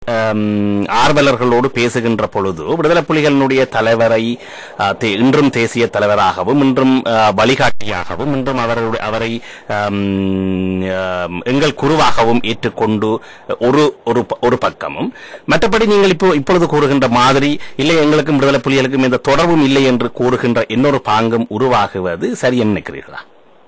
ஆம், ஆர்வலர்களோடு பேசுகின்ற பொழுது விடுதலை புலிகளினுடைய தலைவரை ஆ, தே- இன்றும் தேசிய தலைவராகவும் இன்றும் ஆ, வழிகாட்டியாகவும் இன்றும் அவருடைய அவரை ஆம், ஆம், எங்கள் குருவாகவும் ஏற்றுக்கொண்டு ஒரு ஒரு ப- ஒரு பக்கமும் மற்றபடி நீங்கள் இப்போ இப்பொழுது கூறுகின்ற மாதிரி இல்லை எங்களுக்கும் விடுதலை புலிகளுக்கும் எந்த தொடர்பும் இல்லை என்று கூறுகின்ற இன்னொரு பாங்கும் உருவாகுவது சரி என்ன நினைக்கிறீர்களா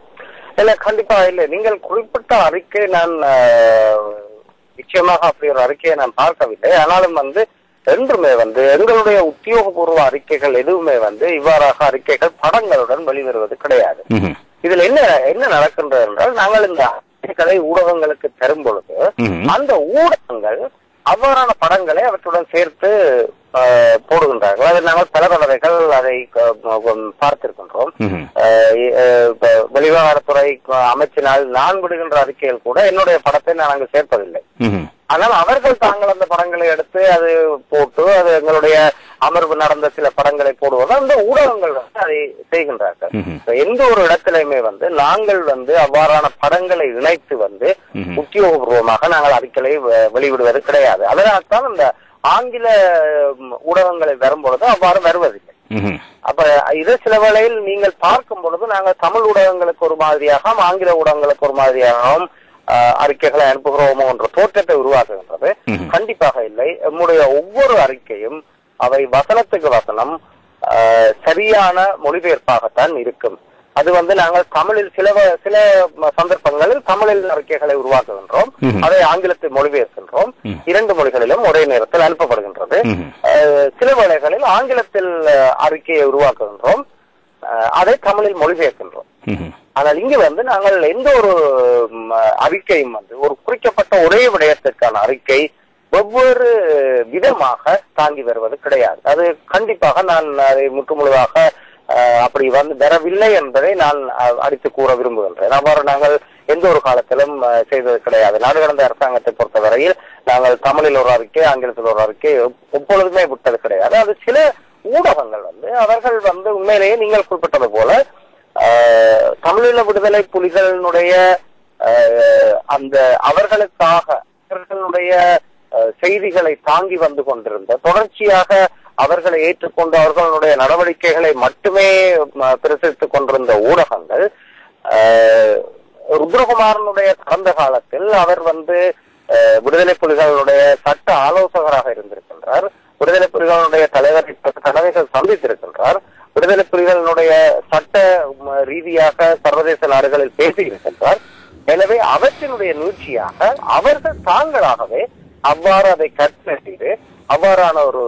இல்ல கண்டிப்பா இல்ல நீங்கள் குறிப்பிட்ட அறிக்கை நான் ஆஹ், நிச்சயமாக அப்படி ஒரு அறிக்கையை நான் பார்க்கவில்லை ஆனாலும் வந்து என்றுமே வந்து எங்களுடைய உத்தியோகபூர்வ அறிக்கைகள் எதுவுமே வந்து இவ்வாறாக அறிக்கைகள் படங்களுடன் வெளிவருவது கிடையாது ம்ஹும். இதுல என்ன என்ன நடக்கின்றது என்றால் நாங்கள் இந்த அறிக்கைகளை ஊடகங்களுக்கு தரும் பொழுது ம்ஹும். அந்த ஊடகங்கள் அவ்வாறான படங்களை அவற்றுடன் சேர்த்து ஆஹ், போடுகின்றார்கள் அதை நாங்கள் பல தடவைகள் அதை ஆஹ், பார்த்திருக்கின்றோம் ம்ஹும். ஆஹ் ஆஹ் இப்ப வெளிவிவகாரத்துறை அமைச்சினால் நான் விடுகின்ற அறிக்கையில் கூட என்னுடைய படத்தை நான் அங்கு சேர்ப்பதில்லை ம்ஹும். ஆனால் அவர்கள் தாங்கள் அந்த படங்களை எடுத்து அது போட்டு அது எங்களுடைய அமர்வு நடந்த சில படங்களை போடுவது அந்த ஊடகங்கள் வந்து அதை செய்கின்றார்கள் ம்ஹும். இப்ப எந்த ஒரு இடத்திலுமே வந்து நாங்கள் வந்து அவ்வாறான படங்களை இணைத்து வந்து ம்ஹும். உத்தியோகபூர்வமாக நாங்கள் அறிக்கைகளை வெ- வெளிவிடுவது கிடையாது அதனால்தான் இந்த ஆங்கில ம், ஊடகங்களை வரும்பொழுது அவ்வாறு வருவதில்லை ம்ஹும். அப்ப இது சில வேளையில் நீங்கள் பார்க்கும் பொழுது நாங்கள் தமிழ் ஊடகங்களுக்கு ஒரு மாதிரியாகவும் ஆங்கில ஊடகங்களுக்கு ஒரு மாதிரியாகவும் ஆஹ், அறிக்கைகளை அனுப்புகிறோமோ என்ற தோற்றத்தை உருவாக்குகின்றது ம்ஹும். கண்டிப்பாக இல்லை நம்முடைய ஒவ்வொரு அறிக்கையும் அவை வசனத்துக்கு வசனம் ஆஹ், சரியான மொழிபெயர்ப்பாகத்தான் இருக்கும் அது வந்து நாங்கள் தமிழில் சில வ- சில ம- சந்தர்ப்பங்களில் தமிழில் அறிக்கைகளை உருவாக்குகின்றோம் ம்ஹும். அதை ஆங்கிலத்தில் மொழிபெயர்க்கின்றோம் ம். இரண்டு மொழிகளிலும் ஒரே நேரத்தில் அனுப்பப்படுகின்றது ம்ஹும். அஹ், சில வேளைகளில் ஆங்கிலத்தில் அஹ், அறிக்கையை உருவாக்குகின்றோம் அஹ், அதை தமிழில் மொழிபெயர்க்கின்றோம் ம்ஹும். ஆனால் இங்கு வந்து நாங்கள் எந்த ஒரு ம், அறிக்கையும் வந்து ஒரு குறிக்கப்பட்ட ஒரே விடயத்திற்கான அறிக்கை வெவ்வேறு விதமாக தாங்கி வருவது கிடையாது அது கண்டிப்பாக நான் அதை முற்றுமுழுதாக அஹ், அப்படி வந்து வரவில்லை என்பதை நான் அஹ், அடித்து கூற விரும்புகின்றேன் அவ்வாறு நாங்கள் எந்த ஒரு காலத்திலும் அஹ், செய்தது கிடையாது நாடு கடந்த அரசாங்கத்தை பொறுத்தவரையில் நாங்கள் தமிழில் ஒரு அறிக்கை ஆங்கிலத்தில் ஒரு அறிக்கை எப்- எப்பொழுதுமே விட்டது கிடையாது அது சில ஊடகங்கள் வந்து அவர்கள் வந்து உண்மையிலேயே நீங்கள் குறிப்பிட்டது போல ஆஹ், தமிழீழ விடுதலை புலிகளினுடைய ஆஹ், அந்த அவர்களுக்காக அவர்களுடைய ஆஹ், செய்திகளை தாங்கி வந்து கொண்டிருந்த தொடர்ச்சியாக அவர்களை ஏற்றுக்கொண்டு அவர்களுடைய நடவடிக்கைகளை மட்டுமே ம, பிரசுரித்துக் கொண்டிருந்த ஊடகங்கள் ஆஹ், ருத்ரகுமாரனுடைய கடந்த காலத்தில் அவர் வந்து ஆஹ், விடுதலை புலிகளுடைய சட்ட ஆலோசகராக இருந்திருக்கின்றார் விடுதலை புலிகளுடைய தலைவரை பல தடவைகள் சந்தித்திருக்கின்றார் விடுதலை புலிகளினுடைய சட்ட ம, ரீதியாக சர்வதேச நாடுகளில் பேசியிருக்கின்றார் எனவே அவற்றினுடைய நீட்சியாக அவர்கள் தாங்களாகவே அவ்வாறு அதை கற்பனை செய்து அவ்வாறான ஒரு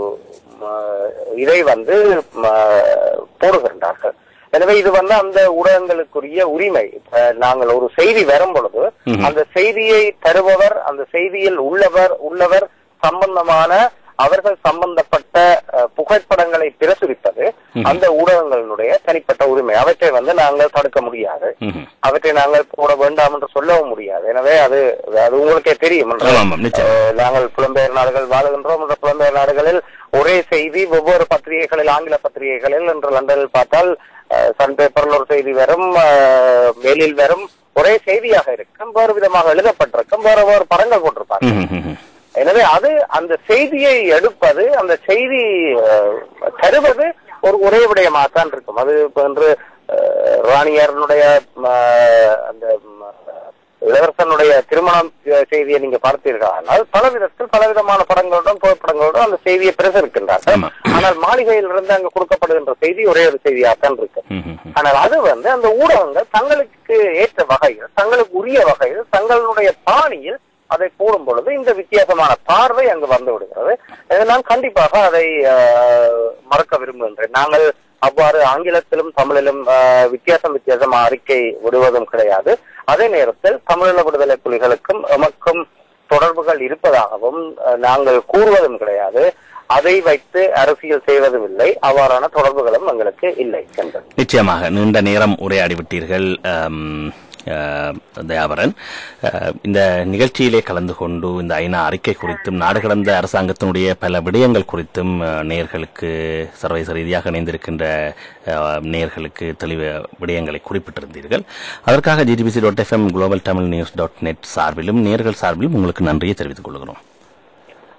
ம, இதை வந்து ம, போடுகின்றார்கள் எனவே இது வந்து அந்த ஊடகங்களுக்குரிய உரிமை இப்ப நாங்கள் ஒரு செய்தி வரும் பொழுது ம்ஹும். அந்த செய்தியை தருபவர் அந்த செய்தியில் உள்ளவர் உள்ளவர் சம்பந்தமான அவர்கள் சம்பந்தப்பட்ட அஹ், புகைப்படங்களை பிரசுரிப்பது ம்ஹும். அந்த ஊடகங்களினுடைய தனிப்பட்ட உரிமை அவற்றை வந்து நாங்கள் தடுக்க முடியாது ம்ஹும். அவற்றை நாங்கள் போட வேண்டாம் என்று சொல்லவும் முடியாது எனவே அது அது உங்களுக்கே தெரியும் என்று. ஆமாம், ஆமாம், நிச்சயம். அஹ், நாங்கள் புலம்பெயர் நாடுகள் வாழுகின்றோம் என்ற புலம்பெயர் நாடுகளில் ஒரே செய்தி வெவ்வேறு பத்திரிகைகளில் ஆங்கில பத்திரிகைகளில் என்று லண்டனில் பார்த்தால் அஹ், சன் பேப்பரில் ஒரு செய்தி வரும் அஹ், மெயிலில் வரும் ஒரே செய்தியாக இருக்கும் வேறு விதமாக எழுதப்பட்டிருக்கும் வேறு வேறு படங்கள் போட்டிருப்பாங்க ம்ஹும். ம்ஹும். எனவே அது அந்த செய்தியை எடுப்பது அந்த செய்தி அஹ், தருவது ஒரு ஒரே விடயமாகத்தான் இருக்கும் அது இப்ப என்று அஹ், ராணியாரனுடைய அஹ், அந்த ம், இளவரசனுடைய திருமணம் அஹ், செய்தியை நீங்க பார்த்தீர்கள் ஆனால் பல விதத்தில் பலவிதமான படங்களுடன் புகைப்படங்களுடன் அந்த செய்தியை பிரசரிக்கின்றார்கள் ஆமா. ஆனால் மாளிகையில் இருந்து அங்கு கொடுக்கப்படுகின்ற செய்தி ஒரே ஒரு செய்தியாகத்தான் இருக்கு ம்ஹும். ஆனால் அது வந்து அந்த ஊடகங்கள் தங்களுக்கு ஏற்ற வகையில் தங்களுக்கு உரிய வகையில் தங்களுடைய பாணியில் அதை போடும் பொழுது இந்த வித்தியாசமான பார்வை அங்கு வந்து விடுகிறது எனவே நான் கண்டிப்பாக அதை ஆஹ், மறக்க விரும்புகின்றேன் நாங்கள் அவ்வாறு ஆங்கிலத்திலும் தமிழிலும் ஆஹ், வித்தியாசம் வித்தியாசமா அறிக்கை விடுவதும் கிடையாது அதே நேரத்தில் தமிழீழ விடுதலை புலிகளுக்கும் எமக்கும் தொடர்புகள் இருப்பதாகவும் அஹ், நாங்கள் கூறுவதும் கிடையாது அதை வைத்து அரசியல் செய்வதும் இல்லை அவ்வாறான தொடர்புகளும் எங்களுக்கு இல்லை என்பது நிச்சயமாக நீண்ட நேரம் உரையாடி விட்டீர்கள் ஆம், ஆஹ், தயாபரன் ஆஹ், இந்த நிகழ்ச்சியிலே கலந்து கொண்டு இந்த ஐநா அறிக்கை குறித்தும் நாடு கடந்த அரசாங்கத்தினுடைய பல விடயங்கள் குறித்தும் ஆஹ், நேயர்களுக்கு சர்வதேச ரீதியாக இணைந்திருக்கின்ற ஆஹ், நேயர்களுக்கு தெளிவு விடயங்களை குறிப்பிட்டிருந்தீர்கள் அதற்காக GTBC dot FM Global Tamil News dot net சார்பிலும் நேர்கள் சார்பிலும் உங்களுக்கு நன்றியை தெரிவித்துக் கொள்கிறோம்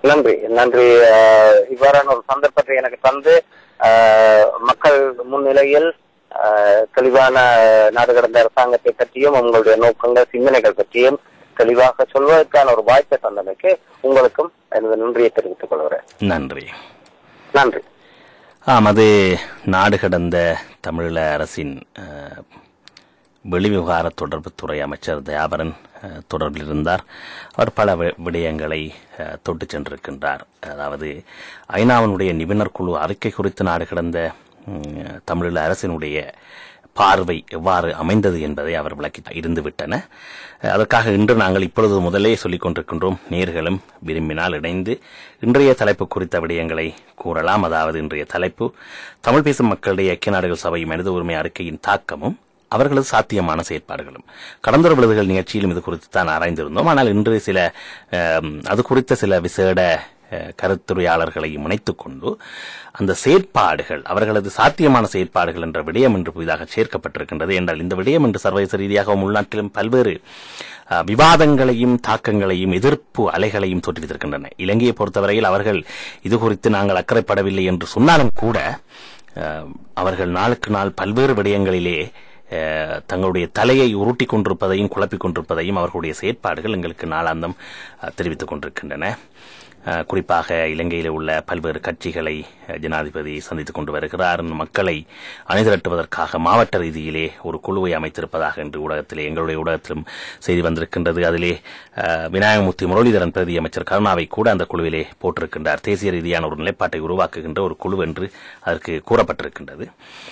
நன்றி நன்றி அஹ், இவ்வாறான ஒரு சந்தர்ப்பத்தை எனக்கு தந்து அஹ், மக்கள் முன்னிலையில் அஹ், தெளிவான நாடு கடந்த அரசாங்கத்தை பற்றியும் உங்களுடைய நோக்கங்கள் சிந்தனைகள் பற்றியும் தெளிவாக சொல்வதற்கான ஒரு வாய்ப்பை தந்தமைக்கு உங்களுக்கும் எனது நன்றியை தெரிவித்துக் கொள்கிறேன் நன்றி நன்றி ஆம் அது நாடு கடந்த தமிழீழ அரசின் அஹ், வெளிவிவகார தொடர்புத்துறை அமைச்சர் தயாபரன் அஹ், தொடர்பில் இருந்தார் அவர் பல வி- விடயங்களை அஹ், தொட்டுச் சென்றிருக்கின்றார் அதாவது ஐநாவினுடைய நிபுணர் குழு அறிக்கை குறித்து நாடு கடந்த ம், தமிழீழ அரசினுடைய பார்வை எவ்வாறு அமைந்தது என்பதை அவர் விளக்கி இருந்துவிட்டன அஹ், அதற்காக இன்று நாங்கள் இப்பொழுது முதலே சொல்லிக் கொண்டிருக்கின்றோம் நேர்களும் விரும்பினால் இணைந்து இன்றைய தலைப்பு குறித்த விடயங்களை கூறலாம் அதாவது இன்றைய தலைப்பு தமிழ் பேசும் மக்களுடைய ஐக்கிய நாடுகள் சபை மனித உரிமை அறிக்கையின் தாக்கமும் அவர்களது சாத்தியமான செயற்பாடுகளும் கடந்த ஒரு விழுதுகள் நிகழ்ச்சியிலும் இது குறித்து தான் ஆராய்ந்திருந்தோம் ஆனால் இன்று சில அம், அது குறித்த சில விசேட அஹ், கருத்துரையாளர்களையும் இணைத்துக் கொண்டு அந்த செயற்பாடுகள் அவர்களது சாத்தியமான செயற்பாடுகள் என்ற விடயம் என்று புதிதாக சேர்க்கப்பட்டிருக்கின்றது என்றால் இந்த விடயம் என்று சர்வதேச ரீதியாகவும் உள்நாட்டிலும் பல்வேறு அஹ், விவாதங்களையும் தாக்கங்களையும் எதிர்ப்பு அலைகளையும் தோற்றுவித்திருக்கின்றன இலங்கையை பொறுத்தவரையில் அவர்கள் இது குறித்து நாங்கள் அக்கறைப்படவில்லை என்று சொன்னாலும் கூட அஹ், அவர்கள் நாளுக்கு நாள் பல்வேறு விடயங்களிலே அஹ், தங்களுடைய தலையை உருட்டிக் கொண்டிருப்பதையும் குழப்பிக் கொண்டிருப்பதையும் அவர்களுடைய செயற்பாடுகள் எங்களுக்கு நாளாந்தம் அஹ், தெரிவித்துக் கொண்டிருக்கின்றன அஹ், குறிப்பாக இலங்கையில் உள்ள பல்வேறு கட்சிகளை அஹ், ஜனாதிபதி சந்தித்துக் கொண்டு வருகிறார் மக்களை அணிதிரட்டுவதற்காக மாவட்ட ரீதியிலே ஒரு குழுவை அமைத்திருப்பதாக இன்று ஊடகத்திலே எங்களுடைய ஊடகத்திலும் செய்தி வந்திருக்கின்றது அதிலே அஹ், விநாயகமூர்த்தி முரளிதரன் பிரதி அமைச்சர் கருணாவை கூட அந்த குழுவிலே போட்டிருக்கின்றார் தேசிய ரீதியான ஒரு நிலைப்பாட்டை உருவாக்குகின்ற ஒரு குழு என்று அதற்கு கூறப்பட்டிருக்கின்றது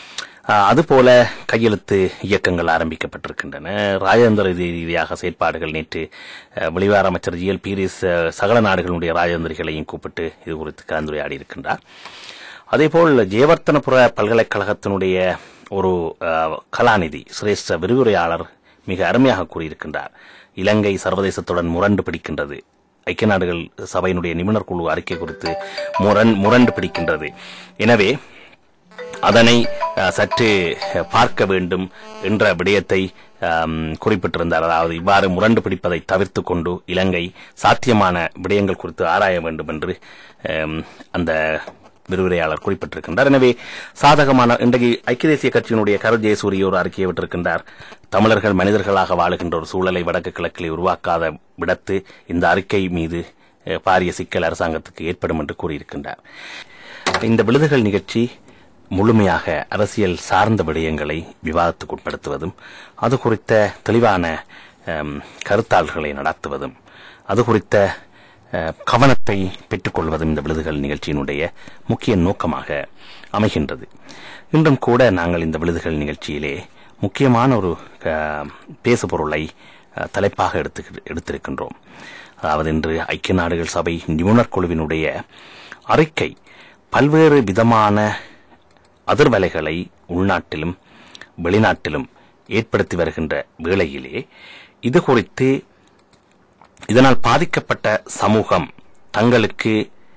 ஆஹ் அதுபோல கையெழுத்து இயக்கங்கள் ஆரம்பிக்கப்பட்டிருக்கின்றன ராஜேந்திர ரீதி- ரீதியாக செயற்பாடுகள் நேற்று அஹ், வெளிவார அமைச்சர் ஜி எல் பீரிஸ் அஹ், சகல நாடுகளுடைய ராஜேந்திரிகளையும் கூப்பிட்டு இது குறித்து கலந்துரையாடி இருக்கின்றார் அதேபோல் ஜெயவர்த்தனபுர பல்கலைக்கழகத்தினுடைய ஒரு அஹ், கலாநிதி சிரேஷ்ட விரிவுரையாளர் மிக அருமையாக கூறியிருக்கின்றார் இலங்கை சர்வதேசத்துடன் முரண்டு பிடிக்கின்றது ஐக்கிய நாடுகள் சபையினுடைய நிபுணர் குழு அறிக்கை குறித்து முரண் முரண்டு பிடிக்கின்றது எனவே அதனை அஹ், சற்று அஹ், பார்க்க வேண்டும் என்ற விடயத்தை ஆம், குறிப்பிட்டிருந்தார் அதாவது இவ்வாறு முரண்டு பிடிப்பதை தவிர்த்து கொண்டு இலங்கை சாத்தியமான விடயங்கள் குறித்து ஆராய வேண்டும் என்று ஆம், அந்த விரிவுரையாளர் குறிப்பிட்டிருக்கின்றார் எனவே சாதகமான இன்றைக்கு ஐக்கிய தேசிய கட்சியினுடைய கரு ஜெயசூரிய ஒரு அறிக்கையை விட்டிருக்கின்றார் தமிழர்கள் மனிதர்களாக வாழுகின்ற ஒரு சூழலை வடக்கு கிழக்கிலே உருவாக்காத விடத்து இந்த அறிக்கை மீது அஹ், பாரிய சிக்கல் அரசாங்கத்துக்கு ஏற்படும் என்று கூறியிருக்கின்றார் இந்த விழுதுகள் நிகழ்ச்சி முழுமையாக அரசியல் சார்ந்த விடயங்களை விவாதத்துக்கு உட்படுத்துவதும் அது குறித்த தெளிவான அம், கருத்தாள்களை நடத்துவதும் அது குறித்த அஹ், கவனத்தை பெற்றுக்கொள்வதும் இந்த விழுதுகள் நிகழ்ச்சியினுடைய முக்கிய நோக்கமாக அமைகின்றது இன்றும் கூட நாங்கள் இந்த விழுதுகள் நிகழ்ச்சியிலே முக்கியமான ஒரு அஹ், பேசுபொருளை அஹ், தலைப்பாக எடுத்து எடுத்திருக்கின்றோம் அதாவது இன்று ஐக்கிய நாடுகள் சபை நிபுணர் குழுவினுடைய அறிக்கை பல்வேறு விதமான அதிர்வலைகளை உள்நாட்டிலும் வெளிநாட்டிலும் ஏற்படுத்தி வருகின்ற வேளையிலே இது குறித்து இதனால் பாதிக்கப்பட்ட சமூகம் தங்களுக்கு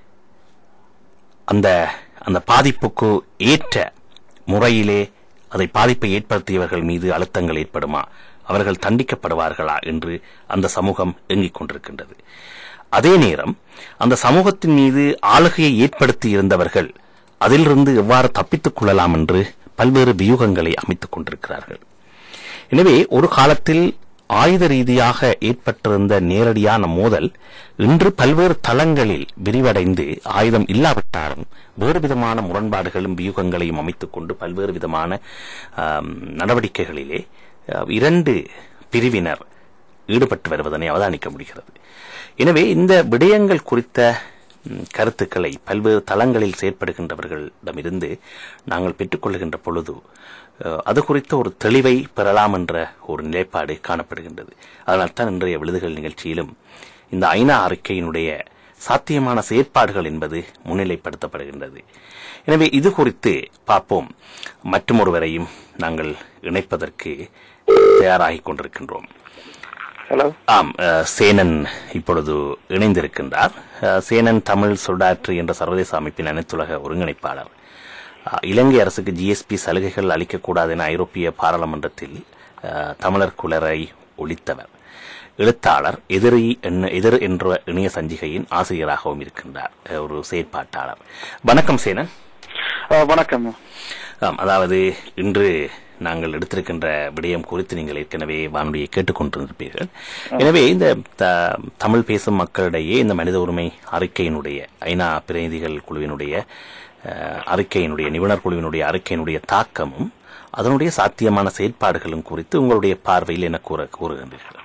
அந்த அந்த பாதிப்புக்கு ஏற்ற முறையிலே அதை பாதிப்பை ஏற்படுத்தியவர்கள் மீது அழுத்தங்கள் ஏற்படுமா அவர்கள் தண்டிக்கப்படுவார்களா என்று அந்த சமூகம் எண்ணிக் கொண்டிருக்கின்றது அதே நேரம் அந்த சமூகத்தின் மீது ஆளுகையை ஏற்படுத்தி இருந்தவர்கள் அதிலிருந்து எவ்வாறு தப்பித்துக் கொள்ளலாம் என்று பல்வேறு வியூகங்களை அமைத்துக் கொண்டிருக்கிறார்கள் எனவே ஒரு காலத்தில் ஆயுத ரீதியாக ஏற்பட்டிருந்த நேரடியான மோதல் இன்று பல்வேறு தளங்களில் விரிவடைந்து ஆயுதம் இல்லாவிட்டாலும் வேறு விதமான முரண்பாடுகளும் வியூகங்களையும் அமைத்துக் கொண்டு பல்வேறு விதமான ஆம், நடவடிக்கைகளிலே அஹ், இரண்டு பிரிவினர் ஈடுபட்டு வருவதனை அவதானிக்க முடிகிறது எனவே இந்த விடயங்கள் குறித்த ம், கருத்துக்களை பல்வேறு தளங்களில் செயற்படுகின்றவர்களிடமிருந்து நாங்கள் பெற்றுக்கொள்கின்ற பொழுது அஹ், அது குறித்த ஒரு தெளிவை பெறலாம் என்ற ஒரு நிலைப்பாடு காணப்படுகின்றது அதனால்தான் இன்றைய விழுதுகள் நிகழ்ச்சியிலும் இந்த ஐநா அறிக்கையினுடைய சாத்தியமான செயற்பாடுகள் என்பது முன்னிலைப்படுத்தப்படுகின்றது எனவே இது குறித்து பார்ப்போம் மற்றும் ஒருவரையும் நாங்கள் இணைப்பதற்கு தயாராகிக் கொண்டிருக்கின்றோம் ஹலோ ஆம் அஹ், சேனன் இப்பொழுது இணைந்திருக்கின்றார் அஹ், சேனன் தமிழ் சொல்லாற்று என்ற சர்வதேச அமைப்பின் அனைத்துலக ஒருங்கிணைப்பாளர் அஹ், இலங்கை அரசுக்கு ஜிஎஸ்பி சலுகைகள் அளிக்கக்கூடாது என ஐரோப்பிய பாராளுமன்றத்தில் அஹ், தமிழர் குலரை ஒழித்தவர் எழுத்தாளர் எதிரி என்ன எதிர் என்ற இணைய சஞ்சிகையின் ஆசிரியராகவும் இருக்கின்றார் அஹ், ஒரு செயற்பாட்டாளர் வணக்கம் சேனன் அஹ் வணக்கம் ஆம், அதாவது இன்று நாங்கள் எடுத்திருக்கின்ற விடயம் குறித்து நீங்கள் ஏற்கனவே வானொலியை கேட்டுக்கொண்டிருப்பீர்கள் எனவே இந்த த- தமிழ் பேசும் மக்களிடையே இந்த மனித உரிமை அறிக்கையினுடைய ஐநா பிரதிநிதிகள் குழுவினுடைய அஹ், அறிக்கையினுடைய நிபுணர் குழுவினுடைய அறிக்கையினுடைய தாக்கமும் அதனுடைய சாத்தியமான செயற்பாடுகளும் குறித்து உங்களுடைய பார்வையில் என்ன கூற கூறுகின்றீர்கள்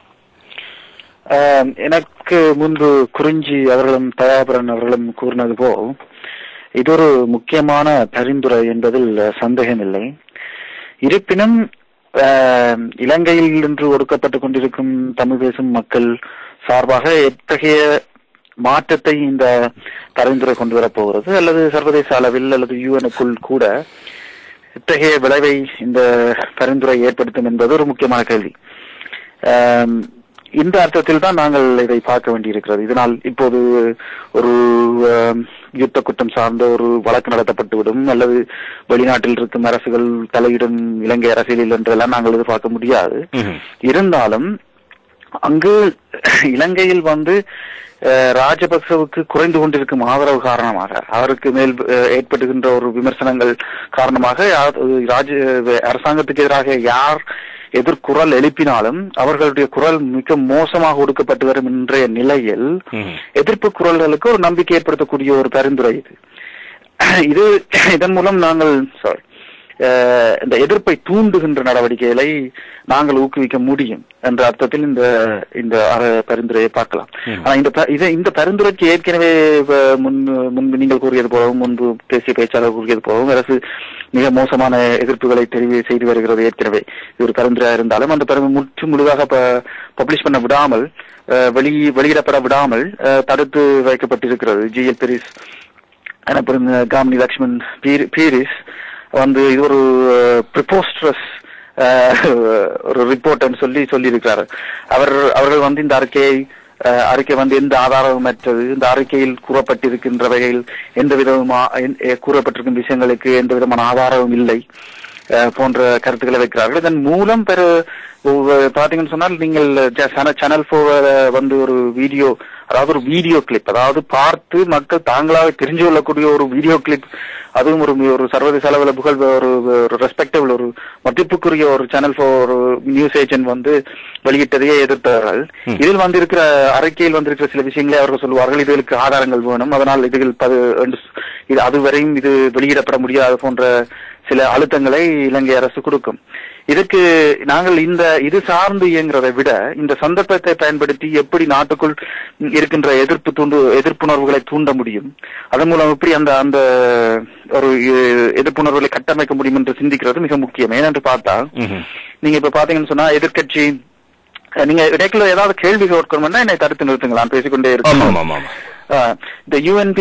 அஹ் எனக்கு முன்பு குறிஞ்சி அவர்களும் தயாபரன் அவர்களும் கூறினது போல் இது ஒரு முக்கியமான பரிந்துரை என்பதில் சந்தேகமில்லை இருப்பினும் அஹ், இலங்கையில் இன்று ஒடுக்கப்பட்டுக் கொண்டிருக்கும் தமிழ் பேசும் மக்கள் சார்பாக எத்தகைய மாற்றத்தை இந்த பரிந்துரை கொண்டு வரப் போகிறது அல்லது சர்வதேச அளவில் அல்லது யுஎனுக்குள் கூட இத்தகைய விளைவை இந்த பரிந்துரை ஏற்படுத்தும் என்பது ஒரு முக்கியமான கேள்வி ஆம், இந்த அர்த்தத்தில் தான் நாங்கள் இதை பார்க்க வேண்டியிருக்கிறது இதனால் இப்போது ஒரு ஆம், யுத்த குற்றம் சார்ந்த ஒரு வழக்கு நடத்தப்பட்டுவிடும் அல்லது வெளிநாட்டில் இருக்கும் அரசுகள் தலையிடும் இலங்கை அரசியலில் என்றெல்லாம் நாங்கள் எதிர்பார்க்க முடியாது ம்ஹும். இருந்தாலும் அங்கு இலங்கையில் வந்து அஹ், ராஜபக்சவுக்கு குறைந்து கொண்டிருக்கும் ஆதரவு காரணமாக அவருக்கு மேல் அஹ், ஏற்படுகின்ற ஒரு விமர்சனங்கள் காரணமாக யா- ராஜ அரசாங்கத்துக்கு எதிராக யார் எதிர்குரல் எழுப்பினாலும் அவர்களுடைய குரல் மிக மோசமாக ஒடுக்கப்பட்டு வரும் இன்றைய நிலையில் ம்ஹும். எதிர்ப்பு குரல்களுக்கு ஒரு நம்பிக்கை ஏற்படுத்தக்கூடிய ஒரு பரிந்துரை இது இது இதன் மூலம் நாங்கள் sorry, அஹ், இந்த எதிர்ப்பை தூண்டுகின்ற நடவடிக்கைகளை நாங்கள் ஊக்குவிக்க முடியும் என்ற அர்த்தத்தில் இந்த இந்த அர- பரிந்துரையை பார்க்கலாம் ம். ஆனா இந்த ப- இதை இந்த பரிந்துரைக்கு ஏற்கனவே அஹ், முன் முன்பு நீங்கள் கூறியது போலவும் முன்பு பேசிய பேச்சாளர் கூறியது போலவும் அரசு மிக மோசமான எதிர்ப்புகளை தெரிவி செய்து வருகிறது ஏற்கனவே இது ஒரு பரிந்துரையா இருந்தாலும் அந்த பரிந்து முற்று முழுதாக பப்ளிஷ் பண்ண விடாமல் அஹ், வெளி வெளியிடப்பட விடாமல் அஹ், தடுத்து வைக்கப்பட்டிருக்கிறது ஜிஎல் பெரிஸ் எனப்படும் காமினி லக்ஷ்மன் பீரி- பீரிஸ் வந்து இது ஒரு ப்ரிப்போஸ்ட்ரஸ் ஒரு ரிப்போர்ட்னு சொல்லி சொல்லியிருக்கிறார் அவர் அவர்கள் வந்து இந்த அறிக்கையை அஹ், அறிக்கை வந்து எந்த ஆதாரமற்றது இந்த அறிக்கையில் கூறப்பட்டிருக்கின்ற வகையில் எந்த விதமா என்- எ- கூறப்பட்டிருக்கும் விஷயங்களுக்கு எந்த விதமான ஆதாரமும் இல்லை அஹ், போன்ற கருத்துக்களை வைக்கிறார்கள் இதன் மூலம் பெரு ஒவ்வொரு- பாத்தீங்கன்னு சொன்னால் நீங்கள் சேனல் போர் வந்து ஒரு வீடியோ அதாவது ஒரு வீடியோ கிளிப் அதாவது பார்த்து மக்கள் தாங்களாக தெரிஞ்சு கொள்ளக்கூடிய ஒரு வீடியோ கிளிப் அதுவும் ஒரு ஒரு சர்வதேச அளவில் புகழ் ஒரு ஒரு ரெஸ்பெக்டபிள் ஒரு மதிப்புக்குரிய ஒரு சேனல் ஒரு நியூஸ் ஏஜென்ட் வந்து வெளியிட்டதையே எதிர்த்தார்கள் இதில் வந்திருக்கிற அறிக்கையில் வந்திருக்கிற சில விஷயங்களை அவர்கள் சொல்லுவார்கள் இதுகளுக்கு ஆதாரங்கள் வேணும் அதனால் இதுகள் பது என்று சொ- இது அதுவரையும் இது வெளியிடப்பட முடியாது போன்ற சில அழுத்தங்களை இலங்கை அரசு கொடுக்கும் இதுக்கு நாங்கள் இந்த இது சார்ந்து இயங்குறதை விட இந்த சந்தர்ப்பத்தை பயன்படுத்தி எப்படி நாட்டுக்குள் இருக்கின்ற எதிர்ப்பு தூண்டு எதிர்ப்புணர்வுகளை தூண்ட முடியும் அதன் மூலம் எப்படி அந்த அந்த ஒரு எ- எதிர்ப்புணர்வுகளை கட்டமைக்க முடியும் என்று சிந்திக்கிறது மிக முக்கியம் ஏனென்று பார்த்தா ம்ஹும். நீங்க இப்ப பாத்தீங்கன்னு சொன்னா எதிர்க்கட்சி நீங்க இடைக்குள்ள ஏதாவது கேள்வி கேட்கணும்னா என்னை தடுத்து நிறுத்துங்களா நான் பேசிக்கொண்டே ஆமா இருக்கேன் ஆமா ஆமா ஆமா. ஆஹ் இந்த யூஎன்பி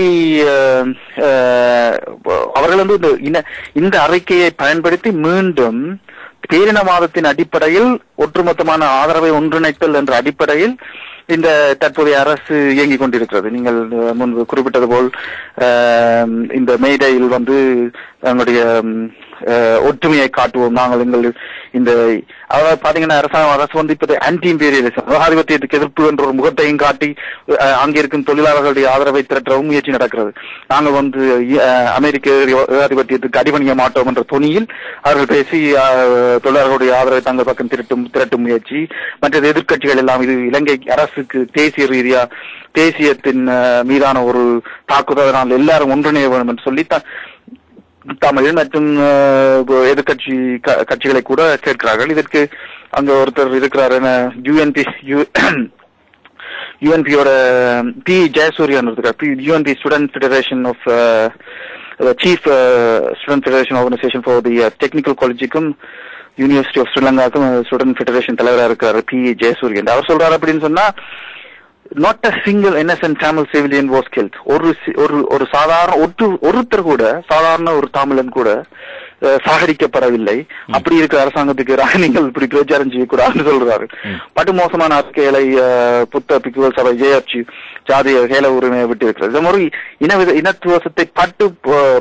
அவர்கள் வந்து இந்த இன- இந்த அறிக்கையை பயன்படுத்தி மீண்டும் பேரினவாதத்தின் அடிப்படையில் ஒட்டுமொத்தமான ஆதரவை ஒன்றிணைத்தல் என்ற அடிப்படையில் இந்த தற்போதைய அரசு இயங்கிக் கொண்டிருக்கிறது நீங்கள் அஹ், முன்பு குறிப்பிட்டது போல் ஆஹ், இந்த மேடையில் வந்து தங்களுடைய ம், அஹ், ஒற்றுமையை காட்டுவோம் நாங்கள் எங்கள் இந்த அதாவது பாத்தீங்கன்னா அரசாங்கம் அரசு வந்து இப்போது ஆன்டி இம்பீரியலிசம் ஏகாதிபத்தியத்துக்கு எதிர்ப்பு என்ற ஒரு முகத்தையும் காட்டி அஹ், அங்கே இருக்கும் தொழிலாளர்களுடைய ஆதரவை திரட்டவும் முயற்சி நடக்கிறது நாங்கள் வந்து அஹ், அமெரிக்க ஏகாதிபத்தியத்துக்கு அடிபணிய மாட்டோம் என்ற துணியில் அவர்கள் பேசி அஹ், தொழிலாளர்களுடைய ஆதரவை தங்கள் பக்கம் திரட்டும் திரட்டும் முயற்சி மற்றது எதிர்க்கட்சிகள் எல்லாம் இது இலங்கை அரசுக்கு தேசிய ரீதியா தேசியத்தின் அஹ், மீதான ஒரு தாக்குதல் எல்லாரும் ஒன்றிணைய வேண்டும் என்று சொல்லி த- தமிழ் மற்றும் அஹ், எதிர்க்கட்சி க- கட்சிகளை கூட கேட்கிறார்கள் இதற்கு அங்க ஒருத்தர் இருக்கிறார் என யூஎன்பி யூஎன்பியோட பி ஜெயசூரியன் இருக்கார் P UNP student federation of chief student federation organization for the technical காலேஜுக்கும் யூனிவர்சிட்டி ஆஃப் ஸ்ரீலங்காக்கும் ஸ்டூடெண்ட் ஃபெடரேஷன் தலைவராக இருக்காரு பி ஜெயசூரியன் அவர் சொல்றாரு அப்படின்னு சொன்னா not a single innocent Tamil civilian was killed ஒரு சி- ஒரு ஒரு சாதாரண ஒட்டு ஒருத்தர் கூட சாதாரண ஒரு தமிழன் கூட அஹ், சாகடிக்கப்படவில்லை அப்படி இருக்கிற அரசாங்கத்துக்கு எதிராக நீங்கள் இப்படி பிரச்சாரம் செய்யக்கூடாதுன்னு சொல்றாரு படு மோசமான அறிக்கைகளை அஹ், புத்த பிக்குவல் சபை ஜெயர்ச்சி ஜாதிய கேல உரிமையை விட்டு இருக்கிறது இந்த மாதிரி இனவித இனத்துவசத்தை பட்டு ப-